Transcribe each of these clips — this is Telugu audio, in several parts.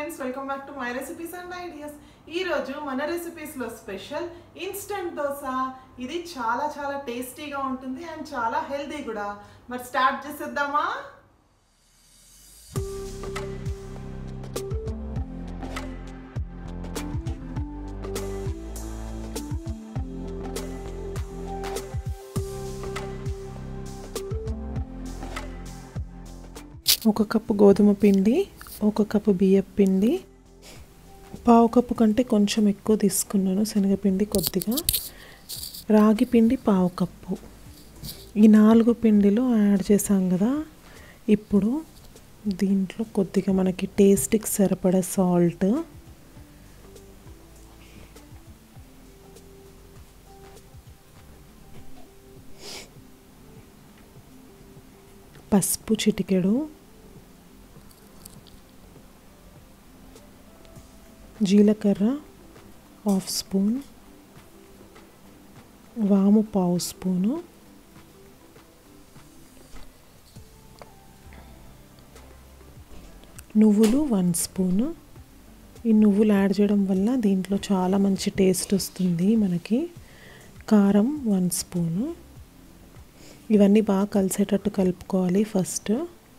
friends welcome back to my recipes and ideas ఈ రోజు మన రెసిపీస్ లో స్పెషల్ ఇన్స్టంట్ దోశ ఇది చాలా చాలా టేస్టీగా ఉంటుంది అండ్ చాలా హెల్దీ కూడా మరి స్టార్ట్ చేసేద్దామా ఒక కప్పు గోధుమ పిండి ఒక కప్పు బియ్యం పిండి పావు కప్పు కంటే కొంచెం ఎక్కువ తీసుకున్నాను శనగపిండి కొద్దిగా రాగి పిండి పావు కప్పు ఈ నాలుగు పిండిలు యాడ్ చేసాం కదా ఇప్పుడు దీంట్లో కొద్దిగా మనకి టేస్ట్కి సరిపడా సాల్ట్ పసుపు చిటికెడు జీలకర్ర హాఫ్ స్పూన్ వాము పావు స్పూను నువ్వులు వన్ స్పూను ఈ నువ్వులు యాడ్ చేయడం వల్ల దీంట్లో చాలా మంచి టేస్ట్ వస్తుంది మనకి కారం వన్ స్పూను ఇవన్నీ బాగా కలిసేటట్టు కలుపుకోవాలి ఫస్ట్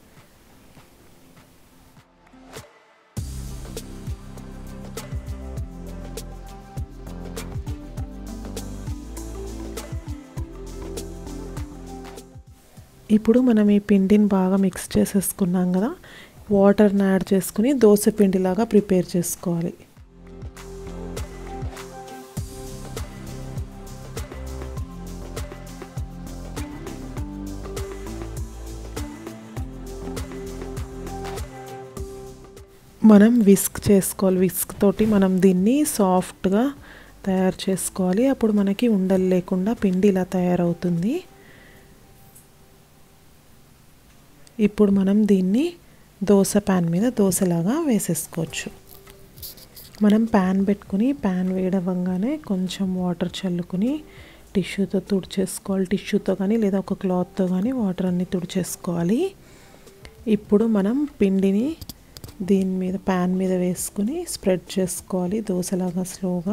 ఇప్పుడు మనం ఈ పిండిని బాగా మిక్స్ చేసేసుకున్నాం కదా వాటర్ని యాడ్ చేసుకుని దోశ పిండిలాగా ప్రిపేర్ చేసుకోవాలి మనం విస్క్ చేసుకోవాలి విస్క్ తోటి మనం దీన్ని సాఫ్ట్గా తయారు చేసుకోవాలి అప్పుడు మనకి ఉండలు లేకుండా పిండి ఇలా తయారవుతుంది ఇప్పుడు మనం దీన్ని దోశ ప్యాన్ మీద దోశలాగా వేసేసుకోవచ్చు మనం ప్యాన్ పెట్టుకుని ప్యాన్ వేడవంగానే కొంచెం వాటర్ చల్లుకుని టిష్యూతో తుడిచేసుకోవాలి టిష్యూతో కానీ లేదా ఒక క్లాత్తో కానీ వాటర్ అన్ని తుడిచేసుకోవాలి ఇప్పుడు మనం పిండిని దీని మీద ప్యాన్ మీద వేసుకుని స్ప్రెడ్ చేసుకోవాలి దోశలాగా స్లోగా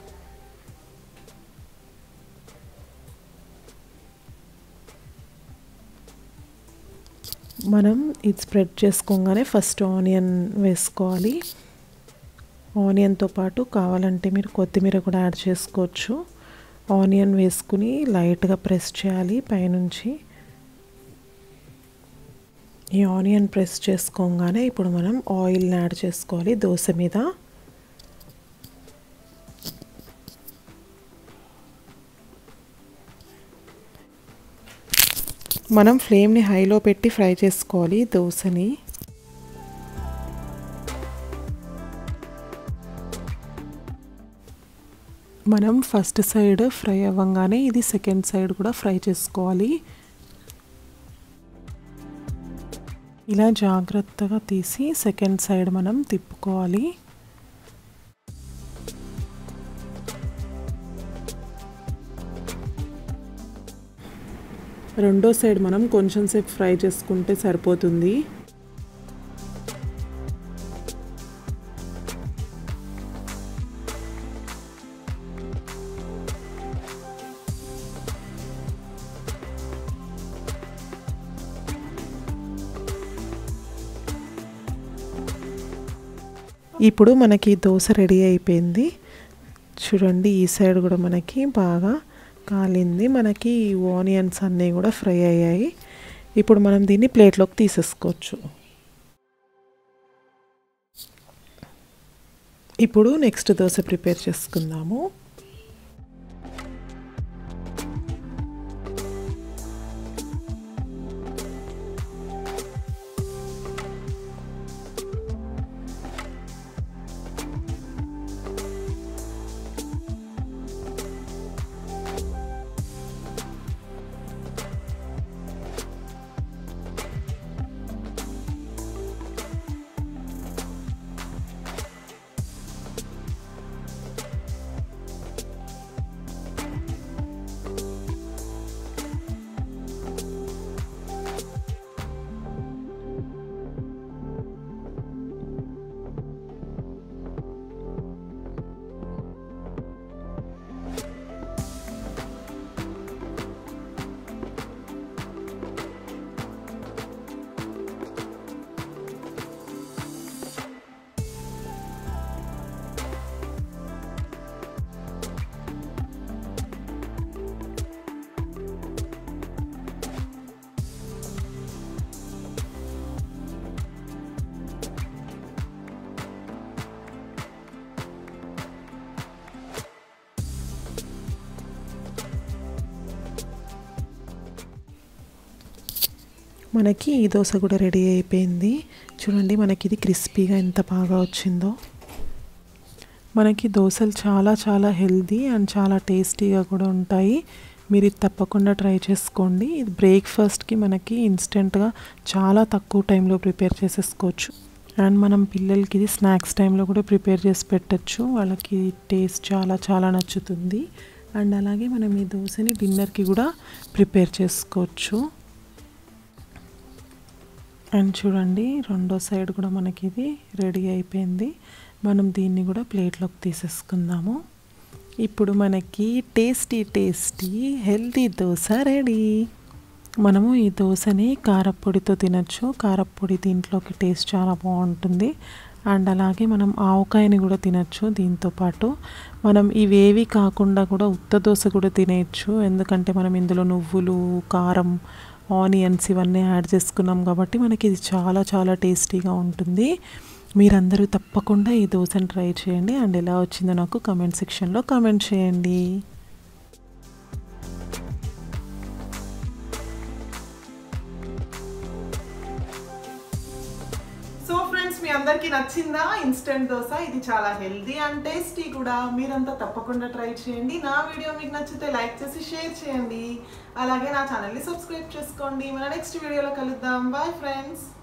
మనం ఇది స్ప్రెడ్ చేసుకోగానే ఫస్ట్ ఆనియన్ వేసుకోవాలి ఆనియన్తో పాటు కావాలంటే మీరు కొత్తిమీర కూడా యాడ్ చేసుకోవచ్చు ఆనియన్ వేసుకుని లైట్గా ప్రెస్ చేయాలి పైనుంచి ఈ ఆనియన్ ప్రెస్ చేసుకోగానే ఇప్పుడు మనం ఆయిల్ని యాడ్ చేసుకోవాలి దోశ మీద మనం ఫ్లేమ్ని హైలో పెట్టి ఫ్రై చేసుకోవాలి దోశని మనం ఫస్ట్ సైడ్ ఫ్రై అవ్వగానే ఇది సెకండ్ సైడ్ కూడా ఫ్రై చేసుకోవాలి ఇలా జాగ్రత్తగా తీసి సెకండ్ సైడ్ మనం తిప్పుకోవాలి రెండో సైడ్ మనం కొంచెం సేపు ఫ్రై చేసుకుంటే సరిపోతుంది ఇప్పుడు మనకి దోశ రెడీ అయిపోయింది చూడండి ఈ సైడ్ కూడా మనకి బాగా కాలింది మనకి ఆనియన్స్ అన్నీ కూడా ఫ్రై అయ్యాయి ఇప్పుడు మనం దీన్ని ప్లేట్లోకి తీసేసుకోవచ్చు ఇప్పుడు నెక్స్ట్ దోశ ప్రిపేర్ చేసుకుందాము మనకి ఈ దోశ కూడా రెడీ అయిపోయింది చూడండి మనకి ఇది క్రిస్పీగా ఎంత బాగా వచ్చిందో మనకి దోశలు చాలా చాలా హెల్దీ అండ్ చాలా టేస్టీగా కూడా ఉంటాయి మీరు ఇది తప్పకుండా ట్రై చేసుకోండి ఇది బ్రేక్ఫాస్ట్కి మనకి ఇన్స్టెంట్గా చాలా తక్కువ టైంలో ప్రిపేర్ చేసేసుకోవచ్చు అండ్ మనం పిల్లలకి ఇది స్నాక్స్ టైంలో కూడా ప్రిపేర్ చేసి పెట్టచ్చు వాళ్ళకి టేస్ట్ చాలా చాలా నచ్చుతుంది అండ్ అలాగే మనం ఈ దోశని డిన్నర్కి కూడా ప్రిపేర్ చేసుకోవచ్చు అండ్ చూడండి రెండో సైడ్ కూడా మనకి ఇది రెడీ అయిపోయింది మనం దీన్ని కూడా ప్లేట్లోకి తీసేసుకుందాము ఇప్పుడు మనకి tasty tasty healthy dosa ready మనము ఈ దోశని కారప్పొడితో తినచ్చు కారప్పొడి దీంట్లోకి టేస్ట్ చాలా బాగుంటుంది అండ్ అలాగే మనం ఆవకాయని కూడా తినచ్చు దీంతో పాటు మనం ఇవేవి కాకుండా కూడా ఉత్త దోశ కూడా తినేయచ్చు ఎందుకంటే మనం ఇందులో నువ్వులు కారం ఆనియన్స్ ఇవన్నీ యాడ్ చేసుకున్నాం కాబట్టి మనకి ఇది చాలా చాలా టేస్టీగా ఉంటుంది మీరందరూ తప్పకుండా ఈ దోశను ట్రై చేయండి అండ్ ఎలా వచ్చిందో నాకు కమెంట్ సెక్షన్లో కమెంట్ చేయండి సో ఫ్రెండ్స్ మీ అందరికీ నచ్చిందా ఇన్స్టెంట్ దోశ ఇది చాలా హెల్దీ అండ్ టేస్టీ కూడా మీరంతా తప్పకుండా ట్రై చేయండి నా వీడియో మీకు నచ్చితే లైక్ చేసి షేర్ చేయండి అలాగే నా ఛానల్ని సబ్స్క్రైబ్ చేసుకోండి మన నెక్స్ట్ వీడియోలో కలుద్దాం బాయ్ ఫ్రెండ్స్